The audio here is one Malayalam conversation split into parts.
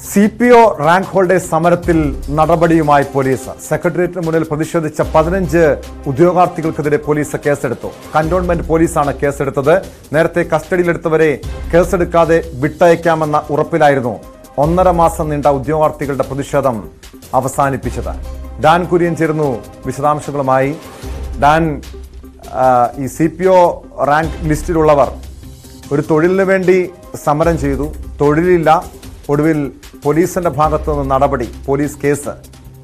C P O rank holders സമരത്തിൽ നടപടിയുമായി പോലീസ് സെക്രട്ടേറിയറ്റിന് മുന്നിൽ പ്രതിഷേധിച്ച പതിനഞ്ച് ഉദ്യോഗാർത്ഥികൾക്കെതിരെ പോലീസ് കേസെടുത്തു കന്റോൺമെന്റ് പോലീസാണ് കേസെടുത്തത് നേരത്തെ കസ്റ്റഡിയിലെടുത്തവരെ കേസെടുക്കാതെ വിട്ടയക്കാമെന്ന ഉറപ്പിലായിരുന്നു ഒന്നര മാസം നീണ്ട ഉദ്യോഗാർത്ഥികളുടെ പ്രതിഷേധം അവസാനിപ്പിച്ചത് ഡാൻ കുര്യൻ ചേർന്നു വിശദാംശങ്ങളുമായി ഡാൻ ആ, ഈ സി പി ഒ റാങ്ക് ലിസ്റ്റിലുള്ളവർ ഒരു തൊഴിലിന് വേണ്ടി സമരം ചെയ്തു തൊഴിലില്ല ഒടുവിൽ പോലീസിന്റെ ഭാഗത്തു നിന്ന് നടപടി പോലീസ് കേസ്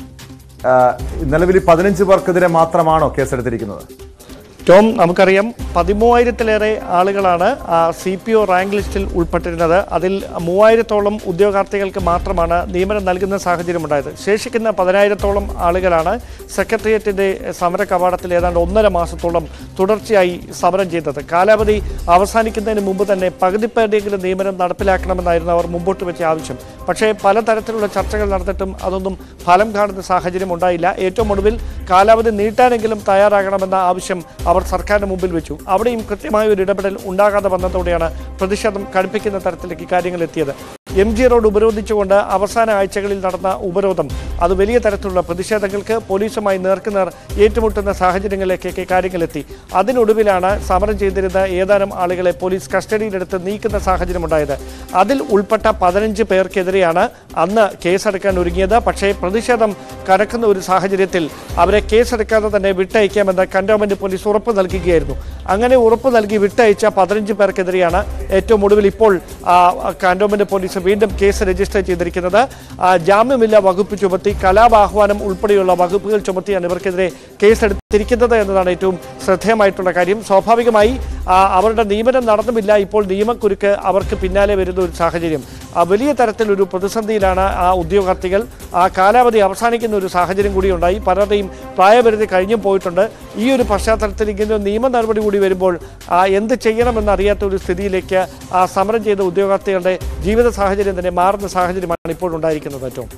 ആ, നിലവിൽ പതിനഞ്ച് പേർക്കെതിരെ മാത്രമാണോ കേസെടുത്തിരിക്കുന്നത് ടോം നമുക്കറിയാം പതിമൂവായിരത്തിലേറെ ആളുകളാണ് സി പി ഒ റാങ്ക് ലിസ്റ്റിൽ ഉൾപ്പെട്ടിരുന്നത് അതിൽ മൂവായിരത്തോളം ഉദ്യോഗാർത്ഥികൾക്ക് മാത്രമാണ് നിയമനം നൽകുന്ന സാഹചര്യമുണ്ടായത് ശേഷിക്കുന്ന പതിനായിരത്തോളം ആളുകളാണ് സെക്രട്ടേറിയറ്റിന്റെ സമര കവാടത്തിൽ ഏതാണ്ട് ഒന്നര മാസത്തോളം തുടർച്ചയായി സമരം ചെയ്തത് കാലാവധി അവസാനിക്കുന്നതിന് മുമ്പ് തന്നെ പകുതി പേരുടെയെങ്കിലും നിയമനം നടപ്പിലാക്കണമെന്നായിരുന്നു അവർ മുമ്പോട്ട് വെച്ച ആവശ്യം പക്ഷേ പലതരത്തിലുള്ള ചർച്ചകൾ നടന്നിട്ടും അതൊന്നും ഫലം കാണുന്ന സാഹചര്യം ഉണ്ടായില്ല ഏറ്റവും ഒടുവിൽ കാലാവധി നീട്ടാനെങ്കിലും തയ്യാറാകണമെന്ന ആവശ്യം അവർ സർക്കാരിന് മുമ്പിൽ വെച്ചു അവിടെയും കൃത്യമായ ഒരു ഇടപെടൽ ഉണ്ടാകാതെ വന്നതോടെയാണ് പ്രതിഷേധം കടുപ്പിക്കുന്ന തരത്തിലേക്ക് കാര്യങ്ങൾ എത്തിയത് എം ജി റോഡ് ഉപരോധിച്ചുകൊണ്ട് അവസാന ആഴ്ചകളിൽ നടന്ന ഉപരോധം അത് വലിയ തരത്തിലുള്ള പ്രതിഷേധങ്ങൾക്ക് പോലീസുമായി നേർക്കുനേർ ഏറ്റുമുട്ടുന്ന സാഹചര്യങ്ങളിലേക്കൊക്കെ കാര്യങ്ങളെത്തി അതിനൊടുവിലാണ് സമരം ചെയ്തിരുന്ന ഏതാനും ആളുകളെ പോലീസ് കസ്റ്റഡിയിലെടുത്ത് നീക്കുന്ന സാഹചര്യമുണ്ടായത് അതിൽ ഉൾപ്പെട്ട പതിനഞ്ച് പേർക്കെതിരെയാണ് അന്ന് കേസെടുക്കാൻ ഒരുങ്ങിയത് പക്ഷേ പ്രതിഷേധം കനക്കുന്ന ഒരു സാഹചര്യത്തിൽ അവരെ കേസെടുക്കാതെ തന്നെ വിട്ടയക്കാമെന്ന് കന്റോൺമെന്റ് പോലീസ് ഉറപ്പ് നൽകുകയായിരുന്നു അങ്ങനെ ഉറപ്പ് നൽകി വിട്ടയച്ച പതിനഞ്ച് പേർക്കെതിരെയാണ് ഏറ്റവും ഒടുവിൽ ഇപ്പോൾ ആ, കന്റോൺമെന്റ് പോലീസ് വീണ്ടും കേസ് രജിസ്റ്റർ ചെയ്തിരിക്കുന്നത് ആ, ജാമ്യമില്ല വകുപ്പ് ചുമത്തി കലാപാഹ്വാനം ഉൾപ്പെടെയുള്ള വകുപ്പുകൾ ചുമത്തിയാണ് ഇവർക്കെതിരെ കേസെടുത്തിരിക്കുന്നത് എന്നതാണ് ഏറ്റവും ശ്രദ്ധേയമായിട്ടുള്ള കാര്യം സ്വാഭാവികമായി ആ, അവരുടെ നിയമനം നടന്നുമില്ല ഇപ്പോൾ നിയമക്കുരുക്ക് അവർക്ക് പിന്നാലെ വരുന്ന ഒരു സാഹചര്യം ആ, വലിയ തരത്തിലൊരു പ്രതിസന്ധിയിലാണ് ആ ഉദ്യോഗാർത്ഥികൾ ആ കാലാവധി അവസാനിക്കുന്ന ഒരു സാഹചര്യം കൂടി ഉണ്ടായി പലരുടെയും പ്രായപരിധി കഴിഞ്ഞും പോയിട്ടുണ്ട് ഈ ഒരു പശ്ചാത്തലത്തിൽ ഇങ്ങനെ ഒരു നിയമ നടപടി കൂടി വരുമ്പോൾ ആ, എന്ത് ചെയ്യണമെന്ന് അറിയാത്ത ഒരു സ്ഥിതിയിലേക്ക് ആ സമരം ചെയ്ത ഉദ്യോഗാർത്ഥികളുടെ ജീവിത സാഹചര്യം തന്നെ മാറുന്ന സാഹചര്യമാണ് ഇപ്പോൾ ഉണ്ടായിരിക്കുന്നത് ഏറ്റവും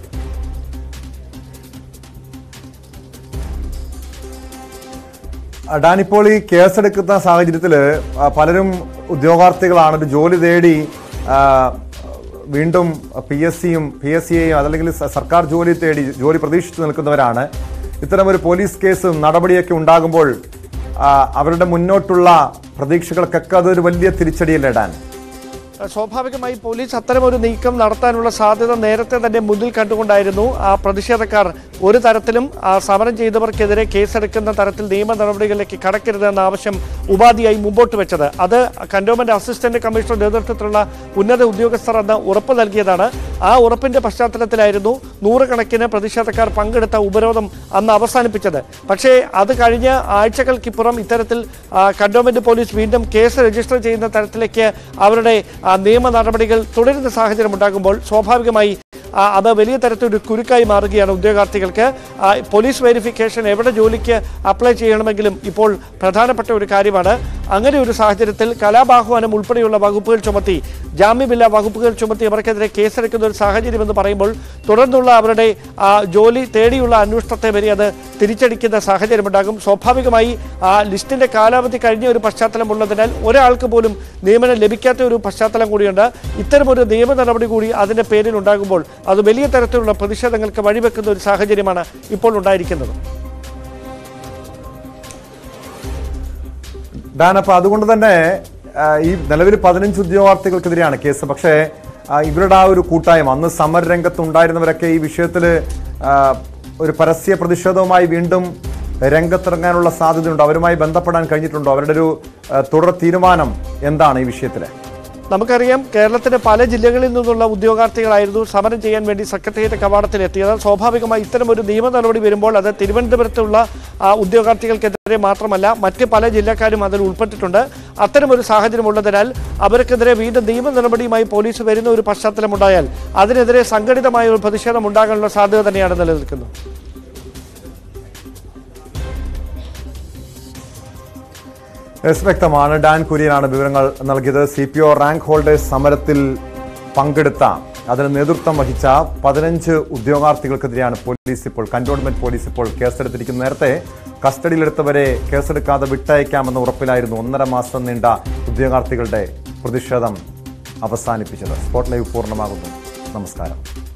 ആ, ഡാൻ ഇപ്പോൾ ഈ കേസെടുക്കുന്ന സാഹചര്യത്തിൽ പലരും ഉദ്യോഗാർത്ഥികളാണ് ഒരു ജോലി തേടി ആ, വീണ്ടും പി എസ് സിയും പി എസ് സിയെയും അതല്ലെങ്കിൽ സ- സർക്കാർ ജോലി തേടി ജോലി പ്രതീക്ഷിച്ചു നിൽക്കുന്നവരാണ് ഇത്തരം ഒരു പോലീസ് കേസും നടപടിയൊക്കെ ഉണ്ടാകുമ്പോൾ ആ, അവരുടെ മുന്നോട്ടുള്ള പ്രതീക്ഷകൾക്കൊക്കെ അതൊരു വലിയ തിരിച്ചടിയല്ലേ ഡാൻ സ്വാഭാവികമായി പോലീസ് അത്തരമൊരു നീക്കം നടത്താനുള്ള സാധ്യത നേരത്തെ തന്നെ മുന്നിൽ കണ്ടുകൊണ്ടായിരുന്നു ആ പ്രതിഷേധക്കാർ ഒരു തരത്തിലും ആ സമരം ചെയ്തവർക്കെതിരെ കേസെടുക്കുന്ന തരത്തിൽ നിയമ നടപടികളിലേക്ക് കടക്കരുതെന്ന ആവശ്യം ഉപാധിയായി മുമ്പോട്ട് വെച്ചത് അത് കന്റോൺമെന്റ് അസിസ്റ്റന്റ് കമ്മീഷണർ നേതൃത്വത്തിലുള്ള ഉന്നത ഉദ്യോഗസ്ഥർ അന്ന് ഉറപ്പ് നൽകിയതാണ് ആ ഉറപ്പിന്റെ പശ്ചാത്തലത്തിലായിരുന്നു നൂറുകണക്കിന് പ്രതിഷേധക്കാർ പങ്കെടുത്ത ഉപരോധം അന്ന് അവസാനിപ്പിച്ചത് പക്ഷേ അത് കഴിഞ്ഞ ആഴ്ചകൾക്കിപ്പുറം ഇത്തരത്തിൽ ആ, കന്റോൺമെന്റ് പോലീസ് വീണ്ടും കേസ് രജിസ്റ്റർ ചെയ്യുന്ന തരത്തിലേക്ക് അവരുടെ ആ, നിയമ നടപടികൾ തുടരുന്ന സാഹചര്യം ഉണ്ടാകുമ്പോൾ സ്വാഭാവികമായി ആ, അത് വലിയ തരത്തിലൊരു കുരുക്കായി മാറുകയാണ് ഉദ്യോഗാർത്ഥികൾക്ക് ആ, പോലീസ് വെരിഫിക്കേഷൻ എവിടെ ജോലിക്ക് അപ്ലൈ ചെയ്യണമെങ്കിലും ഇപ്പോൾ പ്രധാനപ്പെട്ട ഒരു കാര്യമാണ് അങ്ങനെ ഒരു സാഹചര്യത്തിൽ കലാബാഹ്വാനം ഉൾപ്പെടെയുള്ള വകുപ്പുകൾ ചുമത്തി ജാമ്യമില്ല വകുപ്പുകൾ ചുമത്തി അവർക്കെതിരെ കേസെടുക്കുന്ന ഒരു സാഹചര്യം എന്ന് പറയുമ്പോൾ തുടർന്നുള്ള അവരുടെ ആ, ജോലി തേടിയുള്ള അന്വേഷണത്തെ വരെ അത് തിരിച്ചടിക്കുന്ന സാഹചര്യമുണ്ടാകും സ്വാഭാവികമായി ആ ലിസ്റ്റിന്റെ കാലാവധി കഴിഞ്ഞ ഒരു പശ്ചാത്തലമുള്ളതിനാൽ ഒരാൾക്ക് പോലും നിയമനം ലഭിക്കാത്ത ഒരു പശ്ചാത്തലം കൂടിയുണ്ട് ഇത്തരമൊരു നിയമ നടപടി കൂടി അതിന്റെ പേരിൽ ഉണ്ടാകുമ്പോൾ അത് വലിയ തരത്തിലുള്ള പ്രതിഷേധങ്ങൾക്ക് വഴിവെക്കുന്ന ഒരു സാഹചര്യമാണ് ഇപ്പോൾ ഉണ്ടായിരിക്കുന്നത് ഡാൻ അപ്പൊ അതുകൊണ്ട് തന്നെ ആ, ഈ നിലവിൽ പതിനഞ്ച് ഉദ്യോഗാർത്ഥികൾക്കെതിരെയാണ് കേസ് പക്ഷേ ആ, ഇവരുടെ ആ ഒരു കൂട്ടായ്മ അന്ന് സമരരംഗത്ത് ഉണ്ടായിരുന്നവരൊക്കെ ഈ വിഷയത്തിൽ ഒരു പരസ്യ പ്രതിഷേധവുമായി വീണ്ടും രംഗത്തിറങ്ങാനുള്ള സാധ്യതയുണ്ടോ അവരുമായി ബന്ധപ്പെടാൻ കഴിഞ്ഞിട്ടുണ്ടോ അവരുടെ ഒരു ആ, തുടർ തീരുമാനം എന്താണ് ഈ വിഷയത്തിൽ നമുക്കറിയാം കേരളത്തിലെ പല ജില്ലകളിൽ നിന്നുള്ള ഉദ്യോഗാർത്ഥികളായിരുന്നു സമരം ചെയ്യാൻ വേണ്ടി സെക്രട്ടേറിയറ്റ് കവാടത്തിൽ എത്തിയത് സ്വാഭാവികമായി ഇത്തരം ഒരു നിയമ നടപടി വരുമ്പോൾ അത് തിരുവനന്തപുരത്തുള്ള ആ, ഉദ്യോഗാർത്ഥികൾക്കെതിരെ മാത്രമല്ല മറ്റ് പല ജില്ലക്കാരും അതിൽ ഉൾപ്പെട്ടിട്ടുണ്ട് അത്തരമൊരു സാഹചര്യം ഉള്ളതിനാൽ അവർക്കെതിരെ വീണ്ടും നിയമ നടപടിയുമായി പോലീസ് വരുന്ന ഒരു പശ്ചാത്തലമുണ്ടായാൽ അതിനെതിരെ സംഘടിതമായ ഒരു പ്രതിഷേധം ഉണ്ടാകാനുള്ള സാധ്യത തന്നെയാണ് നിലനിൽക്കുന്നത് എസ് വ്യക്തമാണ് ഡാൻ കുര്യനാണ് വിവരങ്ങൾ നൽകിയത് C P O rank holders സമരത്തിൽ പങ്കെടുത്ത അതിന് നേതൃത്വം വഹിച്ച പതിനഞ്ച് ഉദ്യോഗാർത്ഥികൾക്കെതിരെയാണ് പോലീസ് ഇപ്പോൾ കന്റോൺമെന്റ് പോലീസ് ഇപ്പോൾ കേസെടുത്തിരിക്കുന്നത് നേരത്തെ കസ്റ്റഡിയിലെടുത്തവരെ കേസെടുക്കാതെ വിട്ടയക്കാമെന്ന ഉറപ്പിലായിരുന്നു ഒന്നര മാസം നീണ്ട ഉദ്യോഗാർത്ഥികളുടെ പ്രതിഷേധം അവസാനിപ്പിച്ചത് സ്പോട്ട് ലൈവ് പൂർണ്ണമാകുന്നു നമസ്കാരം